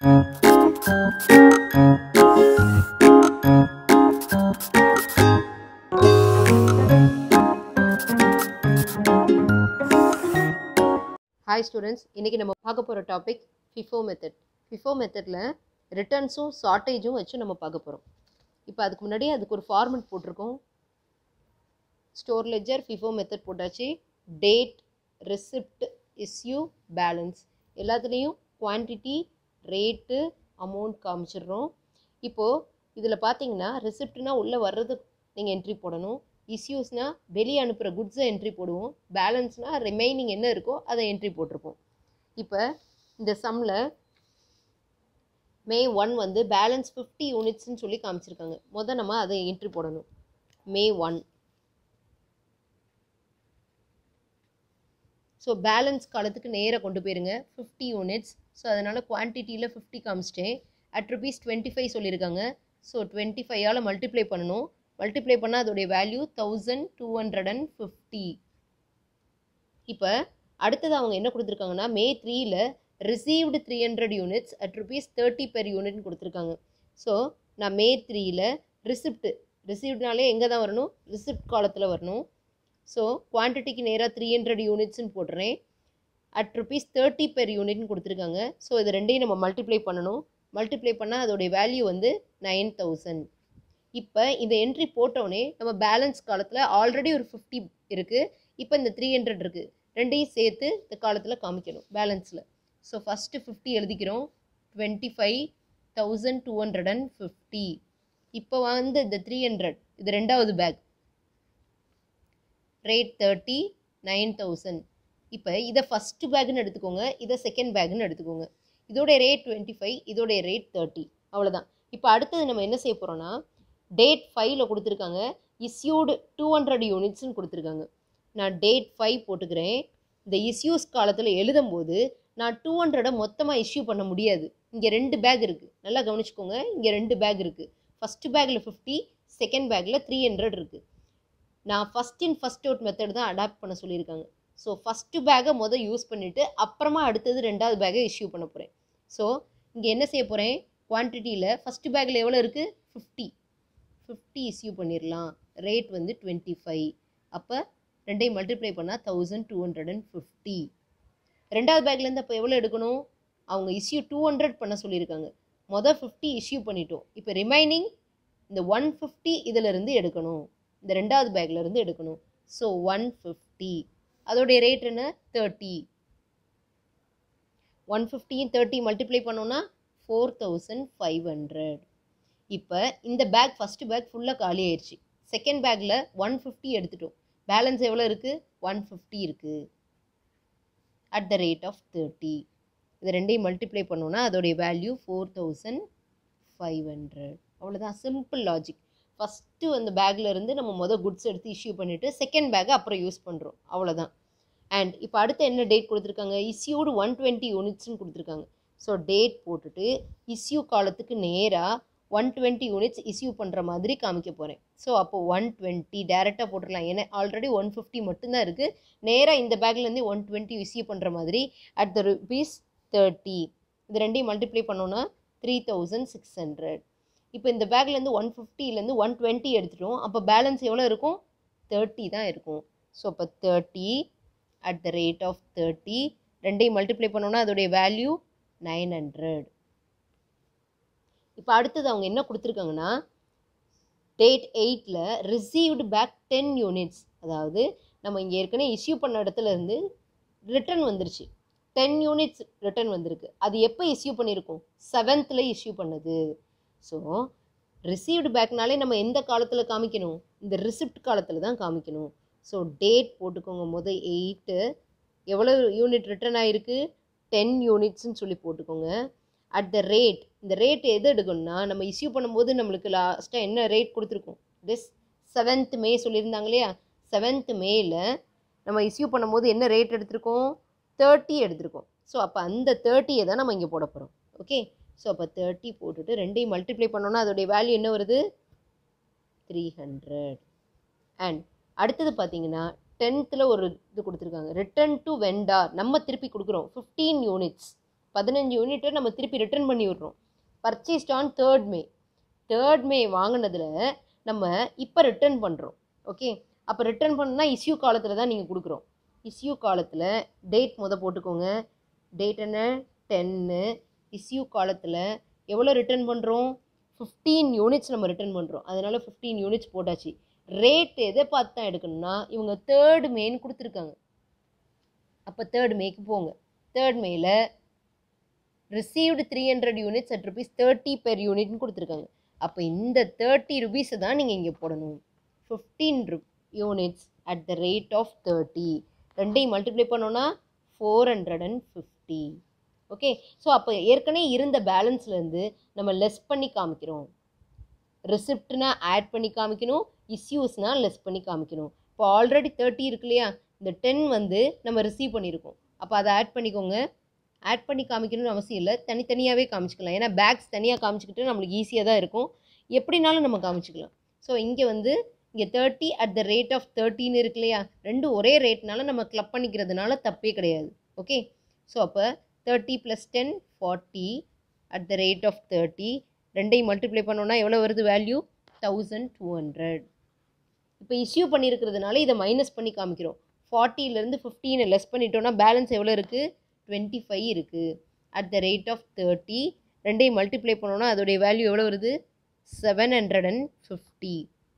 hi students இன்றைக்கி நம்ம பார்க்க போகிற டாபிக் ஃபிஃபோ மெத்தட் ஃபிஃபோ மெத்தடில் ரிட்டர்ன்ஸும் ஷார்ட்டேஜும் வச்சு நம்ம பார்க்க போகிறோம் இப்போ அதுக்கு முன்னாடி அதுக்கு ஒரு ஃபார்மெட் போட்டிருக்கோம் ஸ்டோர் லெஜர் ஃபிஃபோ மெத்தட் போட்டாச்சு டேட் ரெசிப்ட் இஸ்யூ பேலன்ஸ் எல்லாத்துலேயும் குவான்டிட்டி ரேட்டு அமௌண்ட் காமிச்சிடுறோம் இப்போது இதில் பார்த்தீங்கன்னா ரெசிப்ட்னா உள்ளே வர்றது நீங்கள் என்ட்ரி போடணும் இஸ்யூஸ்னால் வெளியே அனுப்புகிற குட்ஸை என்ட்ரி போடுவோம் பேலன்ஸ்னால் ரிமைனிங் என்ன இருக்கோ அதை என்ட்ரி போட்டிருப்போம் இப்போ இந்த சம்மில் மே ஒன் வந்து பேலன்ஸ் ஃபிஃப்டி யூனிட்ஸ்னு சொல்லி காமிச்சிருக்காங்க மொதல் நம்ம அதை என்ட்ரி போடணும் மே ஒன் ஸோ பேலன்ஸ் காலத்துக்கு நேராக கொண்டு போயிருங்க ஃபிஃப்டி யூனிட்ஸ் ஸோ அதனால் குவான்டிட்டியில் ஃபிஃப்டி காமிச்சிட்டேன் அட் ருபீஸ் டுவெண்ட்டி ஃபைவ் சொல்லியிருக்காங்க ஸோ டுவெண்ட்டி ஃபைவால் மல்டிப்ளை பண்ணணும் மல்டிப்ளை பண்ணால் அதோடைய value thousand two hundred and fifty இப்போ அடுத்தது அவங்க என்ன கொடுத்துருக்காங்கன்னா மே த்ரீயில் received three hundred units at rupees thirty per யூனிட்னு கொடுத்துருக்காங்க ஸோ நான் மே த்ரீயில் ரிசிப்ட் ரிசீவ்ட்னாலே எங்கே தான் வரணும் ரிசிப்ட் காலத்தில் வரணும் ஸோ குவான்டிட்டிக்கு நேராக த்ரீ ஹண்ட்ரட் யூனிட்ஸ்னு போடுறேன் அட் ருபீஸ் தேர்ட்டி பெர் யூனிட்னு கொடுத்துருக்காங்க ஸோ இது ரெண்டையும் நம்ம மல்டிப்ளை பண்ணணும் மல்டிப்ளை பண்ணால் அதோடைய வேல்யூ வந்து நைன் தௌசண்ட் இப்போ இந்த என்ட்ரி போட்டோடனே நம்ம பேலன்ஸ் காலத்தில் ஆல்ரெடி ஒரு ஃபிஃப்டி இருக்குது இப்போ இந்த த்ரீ ஹண்ட்ரட் இருக்குது ரெண்டையும் சேர்த்து இந்த காலத்தில் காமிக்கணும் பேலன்ஸில் ஸோ ஃபஸ்ட்டு ஃபிஃப்டி எழுதிக்கிறோம் twenty five thousand two hundred and fifty இப்போ வந்து இந்த த்ரீ ஹண்ட்ரட் இது ரெண்டாவது pack rate thirty nine thousand இப்போ இதை ஃபஸ்ட்டு பேக்குன்னு எடுத்துக்கோங்க இதை செகண்ட் பேக்குன்னு எடுத்துக்கோங்க இதோடைய ரேட் டுவெண்ட்டி ஃபைவ் இதோடைய ரேட் தேர்ட்டி அவ்வளோதான் இப்போ அடுத்தது நம்ம என்ன செய்ய போகிறோன்னா டேட் ஃபைவ்ல கொடுத்துருக்காங்க இஸ்யூடு டூ ஹண்ட்ரட் யூனிட்ஸ்னு கொடுத்துருக்காங்க நான் டேட் ஃபைவ் போட்டுக்கிறேன் இந்த இஸ்யூஸ் காலத்தில் எழுதும்போது நான் டூ ஹண்ட்ரடை மொத்தமாக இஷ்யூ பண்ண முடியாது இங்கே ரெண்டு பேக் இருக்குது நல்லா கவனிச்சுக்கோங்க இங்கே ரெண்டு பேக் இருக்குது ஃபஸ்ட்டு பேக்கில் ஃபிஃப்டி செகண்ட் பேக்கில் த்ரீ ஹண்ட்ரட் இருக்குது நான் first in first out method தான் அடாப்ட் பண்ண சொல்லியிருக்காங்க ஸோ ஃபஸ்ட்டு பேக்கை மொதல் யூஸ் பண்ணிவிட்டு அப்புறமா அடுத்தது ரெண்டாவது பேக்கை இஷ்யூ பண்ண போகிறேன் ஸோ இங்கே என்ன செய்ய போகிறேன் குவான்டிட்டியில் ஃபஸ்ட்டு பேக்கில் எவ்வளோ இருக்குது ஃபிஃப்டி ஃபிஃப்டி இஸ்யூ பண்ணிடலாம் ரேட் வந்து டுவெண்ட்டி ஃபைவ் அப்போ ரெண்டையும் மல்டிப்ளை பண்ணால் thousand two hundred and fifty ரெண்டாவது பேக்லேருந்து அப்போ எவ்வளோ எடுக்கணும் அவங்க இஷ்யூ டூ ஹண்ட்ரட் பண்ண சொல்லியிருக்காங்க மொதல் ஃபிஃப்டி இஷ்யூ பண்ணிட்டோம் இப்போ ரிமைனிங் இந்த ஒன் ஃபிஃப்டி இதிலிருந்து எடுக்கணும் இந்த ரெண்டாவது பேக்லேருந்து எடுக்கணும் ஸோ ஒன் ஃபிஃப்டி அதோடைய ரேட் என்ன தேர்ட்டி ஒன் ஃபிஃப்டியும் தேர்ட்டி மல்டிப்ளை பண்ணோன்னா ஃபோர் தௌசண்ட் ஃபைவ் ஹண்ட்ரட் இப்போ இந்த பேக் ஃபஸ்ட்டு பேக் ஃபுல்லாக காலி ஆயிடுச்சு செகண்ட் பேக்கில் ஒன் ஃபிஃப்டி எடுத்துட்டோம் பேலன்ஸ் எவ்வளோ இருக்குது ஒன் ஃபிஃப்டி இருக்குது at the rate of thirty இது ரெண்டையும் மல்டிப்ளை பண்ணோன்னா அதோடைய value four thousand five hundred அவ்வளோதான் சிம்பிள் லாஜிக் ஃபஸ்ட்டு அந்த பேக்கில் இருந்து நம்ம மொதல் குட்ஸ் எடுத்து இஷ்யூ பண்ணிவிட்டு செகண்ட் பேக்கை அப்புறம் யூஸ் பண்ணுறோம் அவ்வளோதான் அண்ட் இப்போ அடுத்து என்ன டேட் கொடுத்துருக்காங்க இஸ்யூடு ஒன் டுவெண்ட்டி யூனிட்ஸ்னு கொடுத்துருக்காங்க ஸோ டேட் போட்டுட்டு இஸ்யூ காலத்துக்கு நேராக ஒன் டுவெண்ட்டி யூனிட்ஸ் இஸ்யூ பண்ணுற மாதிரி காமிக்க போகிறேன் ஸோ அப்போ ஒன் டுவெண்ட்டி டேரெக்டாக போட்டுடலாம் ஏன்னா ஆல்ரெடி ஒன் ஃபிஃப்டி மட்டும்தான் இருக்குது நேராக இந்த பேக்லேருந்து ஒன் டுவெண்ட்டி இஸ்யூ பண்ணுற மாதிரி அட் த ருபீஸ் தேர்ட்டி இது ரெண்டையும் மல்டிப்ளை பண்ணோன்னா த்ரீ தௌசண்ட் சிக்ஸ் ஹண்ட்ரட் இப்போ இந்த பேக்லேருந்து ஒன் ஃபிஃப்டிலேருந்து ஒன் டுவெண்ட்டி எடுத்துட்டோம் அப்போ பேலன்ஸ் எவ்வளோ இருக்கும் தேர்ட்டி தான் இருக்கும் ஸோ அப்போ thirty at the rate of thirty ரெண்டையும் மல்டிப்ளை பண்ணோன்னா அதோடைய வேல்யூ நைன் ஹண்ட்ரட் இப்போ அடுத்தது அவங்க என்ன கொடுத்துருக்காங்கன்னா டேட் எயிட்டில் ரிசீவ்டு பேக் டென் யூனிட்ஸ் அதாவது நம்ம இங்கே ஏற்கனவே இஷ்யூ பண்ண இடத்துல இருந்து ரிட்டர்ன் வந்துருச்சு டென் யூனிட்ஸ் ரிட்டர்ன் வந்திருக்கு அது எப்போ இஷ்யூ பண்ணியிருக்கோம் செவன்த்தில் இஷ்யூ பண்ணது ஸோ ரிசீவ்டு பேக்னாலே நம்ம எந்த காலத்தில் காமிக்கணும் இந்த ரிசிப்ட் காலத்தில் தான் காமிக்கணும் ஸோ டேட் போட்டுக்கோங்க முதல் எயிட்டு எவ்வளோ யூனிட் ரிட்டர்ன் ஆகிருக்கு டென் யூனிட்ஸ்னு சொல்லி போட்டுக்கோங்க அட் த ரேட் இந்த ரேட் எது எடுக்கணும்னா நம்ம இஷ்யூ பண்ணும்போது நம்மளுக்கு லாஸ்ட்டாக என்ன ரேட் கொடுத்துருக்கோம் திஸ் செவன்த் மே சொல்லியிருந்தாங்க இல்லையா செவன்த் மேயில் நம்ம இஷ்யூ பண்ணும்போது என்ன ரேட் எடுத்திருக்கோம் தேர்ட்டி எடுத்திருக்கோம் ஸோ அப்போ அந்த தேர்ட்டியை தான் நம்ம இங்கே போட போகிறோம் ஓகே ஸோ அப்போ தேர்ட்டி போட்டுட்டு ரெண்டையும் மல்டிப்ளை பண்ணோன்னா அதோடைய வேல்யூ என்ன வருது த்ரீ ஹண்ட்ரட் அண்ட் அடுத்தது பார்த்தீங்கன்னா டென்த்தில் ஒரு இது கொடுத்துருக்காங்க ரிட்டர்ன் டு வெண்டார் நம்ம திருப்பி கொடுக்குறோம் ஃபிஃப்டீன் யூனிட்ஸ் பதினஞ்சு யூனிட்டை நம்ம திருப்பி ரிட்டர்ன் பண்ணி விட்றோம் purchased on third May third May வாங்கினதில் நம்ம இப்போ ரிட்டர்ன் பண்ணுறோம் ஓகே அப்போ ரிட்டர்ன் பண்ணால் இஸ்யூ காலத்தில் தான் நீங்கள் கொடுக்குறோம் இஸ்யூ காலத்தில் டேட் முத போட்டுக்கோங்க டேட் என்ன டென்னு இஸ்யூ காலத்தில் எவ்வளோ ரிட்டர்ன் பண்ணுறோம் ஃபிஃப்டீன் யூனிட்ஸ் நம்ம ரிட்டர்ன் பண்ணுறோம் அதனால் ஃபிஃப்டீன் யூனிட்ஸ் போட்டாச்சு ரேட் எதை பார்த்து தான் எடுக்கணும்னா இவங்க தேர்டு மேன்னு கொடுத்துருக்காங்க அப்போ தேர்ட் மேக்கு போங்க தேர்ட் மேல received three hundred units at rupees thirty per யூனிட்னு கொடுத்துருக்காங்க அப்போ இந்த தேர்ட்டி ருபீஸை தான் நீங்கள் இங்கே போடணும் ஃபிஃப்டீன் ரு units at the rate of thirty ரெண்டையும் மல்டிப்ளை பண்ணோன்னா four hundred and fifty okay so அப்போ ஏற்கனவே இருந்த பேலன்ஸ்லேருந்து நம்ம லெஸ் பண்ணி காமிக்கிறோம் ரிசிப்ட்னா ஆட் பண்ணி காமிக்கணும் இஸ்யூஸ்னால் லெஸ் பண்ணி காமிக்கணும் இப்போ ஆல்ரெடி தேர்ட்டி இருக்கு இல்லையா இந்த டென் வந்து நம்ம ரிசீவ் பண்ணியிருக்கோம் அப்போ அதை ஆட் பண்ணிக்கோங்க ஆட் பண்ணி காமிக்கணும்னு அவசியம் இல்லை தனித்தனியாகவே காமிச்சிக்கலாம் ஏன்னா பேக்ஸ் தனியாக காமிச்சிக்கிட்டு நம்மளுக்கு ஈஸியாக தான் இருக்கும் எப்படினாலும் நம்ம காமிச்சிக்கலாம் ஸோ இங்கே வந்து இங்கே thirty at the rate of தேர்ட்டின்னு இருக்கு இல்லையா ரெண்டும் ஒரே ரேட்னால நம்ம கிளப் பண்ணிக்கிறதுனால தப்பே கிடையாது ஓகே ஸோ அப்போ thirty plus ten forty at the rate of thirty ரெண்டையும் மல்டிப்ளை பண்ணோன்னா எவ்வளோ வருது வேல்யூ தௌசண்ட் டூ ஹண்ட்ரட் இப்போ இஷ்யூ பண்ணியிருக்கிறதுனால இதை மைனஸ் பண்ணி காமிக்கிறோம் ஃபார்ட்டிலேருந்து ஃபிஃப்டீனை லெஸ் பண்ணிட்டோன்னா பேலன்ஸ் எவ்வளோ இருக்குது டுவெண்ட்டி ஃபைவ் இருக்குது at the rate of thirty ரெண்டையும் மல்டிப்ளை பண்ணோன்னா அதோடைய வேல்யூ எவ்வளோ வருது செவன் ஹண்ட்ரட் அண்ட் ஃபிஃப்டி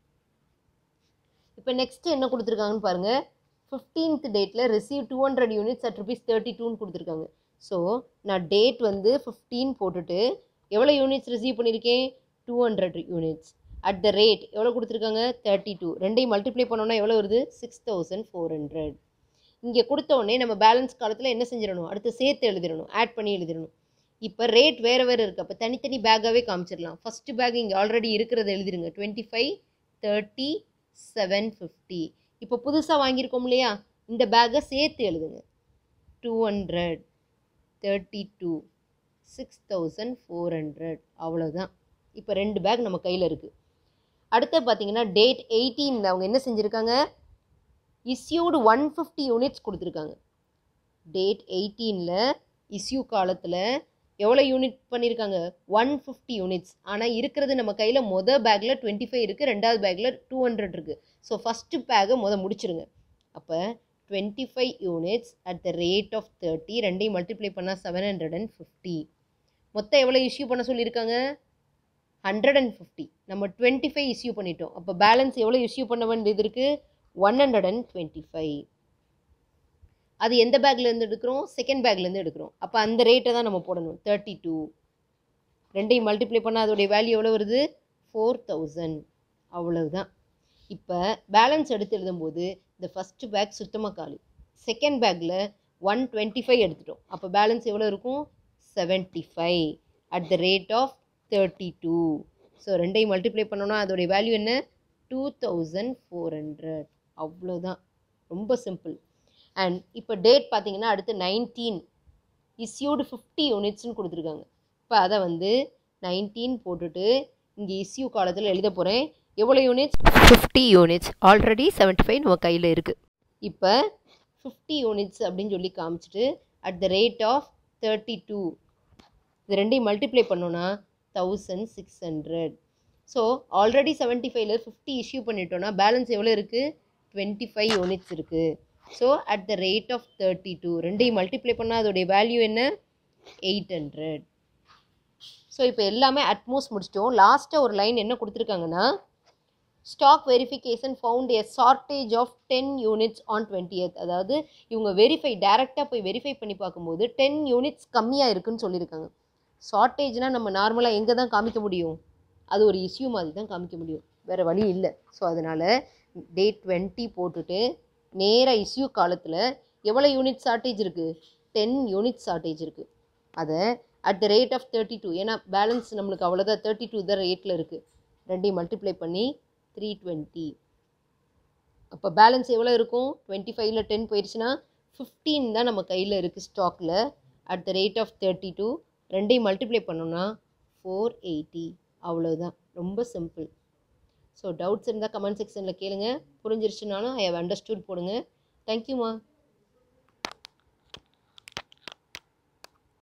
இப்போ நெக்ஸ்ட் என்ன கொடுத்துருக்காங்கன்னு பாருங்கள் ஃபிஃப்டீன்த் டேட்டில் receive two hundred units at rupees thirty டூன்னு கொடுத்துருக்காங்க ஸோ நான் டேட் வந்து ஃபிஃப்டீன் போட்டுட்டு எவ்வளோ யூனிட்ஸ் ரிசீவ் பண்ணியிருக்கேன் two hundred units at the rate எவ்வளோ கொடுத்துருக்காங்க தேர்ட்டி டூ ரெண்டையும் மல்டிப்ளை பண்ணோன்னா எவ்வளோ வருது சிக்ஸ் தௌசண்ட் ஃபோர் ஹண்ட்ரட் இங்கே கொடுத்த உடனே நம்ம பேலன்ஸ் காலத்தில் என்ன செஞ்சிடணும் அடுத்து சேர்த்து எழுதிடணும் ஆட் பண்ணி எழுதிடணும் இப்போ ரேட் வேறு வேறு இருக்குது அப்போ தனித்தனி பேக்காகவே காமிச்சிடலாம் ஃபஸ்ட்டு பேக் இங்கே ஆல்ரெடி இருக்கிறத எழுதிருங்க twenty five thirty seven fifty இப்போ புதுசாக வாங்கியிருக்கோம் இல்லையா இந்த பேக்கை சேர்த்து எழுதுங்க two hundred thirty two six thousand four hundred அவ்வளோதான் இப்போ ரெண்டு பேக் நம்ம கையில் இருக்குது அடுத்து பார்த்தீங்கன்னா டேட் எயிட்டீனில் அவங்க என்ன செஞ்சுருக்காங்க இஸ்யூடு ஒன் ஃபிஃப்டி யூனிட்ஸ் கொடுத்துருக்காங்க டேட் எயிட்டீனில் இஸ்யூ காலத்தில் எவ்வளோ யூனிட் பண்ணியிருக்காங்க ஒன் ஃபிஃப்டி யூனிட்ஸ் ஆனால் இருக்கிறது நம்ம கையில் மொதல் பேக்கில் டுவெண்ட்டி ஃபைவ் இருக்குது ரெண்டாவது பேக்கில் டூ ஹண்ட்ரட் இருக்குது ஸோ ஃபஸ்ட்டு பேக்கை மொதல் முடிச்சிருங்க அப்போ twenty five units at the rate of thirty ரெண்டையும் மல்டிப்ளை பண்ணால் செவன் ஹண்ட்ரட் அண்ட் ஃபிஃப்டி மொத்தம் எவ்வளோ இஷ்யூ பண்ண சொல்லியிருக்காங்க ஹண்ட்ரட் அண்ட் ஃபிஃப்டி நம்ம டுவெண்ட்டி ஃபைவ் இஷ்யூ பண்ணிட்டோம் அப்போ பேலன்ஸ் எவ்வளோ இஷ்யூ பண்ண வேண்டியது இருக்குது one hundred and twenty five அது எந்த பேக்லேருந்து எடுக்கிறோம் செகண்ட் பேக்லேருந்து எடுக்கிறோம் அப்போ அந்த ரேட்டை தான் நம்ம போடணும் தேர்ட்டி டூ ரெண்டையும் மல்டிப்ளை பண்ணால் அதோடைய வேல்யூ எவ்வளோ வருது ஃபோர் தௌசண்ட் அவ்வளவுதான் இப்போ பேலன்ஸ் எடுத்து எழுதும்போது இந்த ஃபஸ்ட்டு பேக் சுத்தமாக காலி செகண்ட் பேக்கில் ஒன் டுவெண்ட்டி ஃபைவ் எடுத்துட்டோம் அப்போ பேலன்ஸ் எவ்வளோ இருக்கும் seventy five at the rate of thirty two so ரெண்டையும் மல்டிப்ளை பண்ணோன்னா அதோடைய வேல்யூ என்ன டூ தௌசண்ட் ஃபோர் ஹண்ட்ரட் அவ்வளோதான் ரொம்ப சிம்பிள் அண்ட் இப்போ டேட் பார்த்தீங்கன்னா அடுத்து நைன்டீன் இஸ்யூடு ஃபிஃப்டி யூனிட்ஸ்னு கொடுத்துருக்காங்க இப்போ அதை வந்து நைன்டீன் போட்டுட்டு இங்கே இஸ்யூ காலத்தில் எழுத போகிறேன் எவ்வளோ units fifty units already seventy five நம்ம கையில் இருக்குது இப்போ ஃபிஃப்டி யூனிட்ஸ் அப்படின்னு சொல்லி காமிச்சிட்டு at the rate of thirty two இது ரெண்டையும் மல்டிப்ளை பண்ணோன்னா thousand six hundred so already seventy ஃபைவ்ல ஃபிஃப்டி இஷ்யூ பண்ணிட்டோன்னா பேலன்ஸ் எவ்வளோ இருக்குது டுவெண்ட்டி ஃபைவ் யூனிட்ஸ் இருக்குது so at the rate of thirty two ரெண்டையும் மல்டிப்ளை பண்ணால் அதோடைய வேல்யூ என்ன எயிட் ஹண்ட்ரட் ஸோ இப்போ எல்லாமே அட்மோஸ்ட் முடிச்சிட்டோம் லாஸ்ட்டாக ஒரு லைன் என்ன கொடுத்துருக்காங்கன்னா stock verification found a shortage of ten units on twentieth அதாவது இவங்க வெரிஃபை டேரெக்டாக போய் வெரிஃபை பண்ணி பார்க்கும்போது டென் யூனிட்ஸ் கம்மியாக இருக்குன்னு சொல்லியிருக்காங்க ஷார்ட்டேஜ்னால் நம்ம நார்மலாக எங்கே தான் காமிக்க முடியும் அது ஒரு இஷ்யூ மாதிரி தான் காமிக்க முடியும் வேறு வழி இல்லை ஸோ அதனால் டேட் டுவெண்ட்டி போட்டுட்டு நேராக இஷ்யூ காலத்தில் எவ்வளோ யூனிட் ஷார்ட்டேஜ் இருக்குது டென் யூனிட் ஷார்ட்டேஜ் இருக்குது அதை at the rate of thirty two ஏன்னா பேலன்ஸ் நம்மளுக்கு அவ்வளோதான் தேர்ட்டி டூ தான் ரேட்டில் இருக்குது ரெண்டையும் மல்டிப்ளை பண்ணி த்ரீ டுவெண்ட்டி அப்போ பேலன்ஸ் எவ்வளோ இருக்கும் டுவெண்ட்டி ஃபைவ்ல டென் போயிடுச்சுன்னா ஃபிஃப்டீன் தான் நம்ம கையில் இருக்குது ஸ்டாக்கில் at the rate of thirty two ரெண்டையும் மல்டிப்ளை பண்ணோன்னா ஃபோர் எயிட்டி அவ்வளோதான் ரொம்ப சிம்பிள் ஸோ டவுட்ஸ் இருந்தால் கமெண்ட் செக்ஷனில் கேளுங்க புரிஞ்சிருச்சுனாலும் ஐ ஹவ் அண்டர்ஸ்டூட் போடுங்க தேங்க்யூம்மா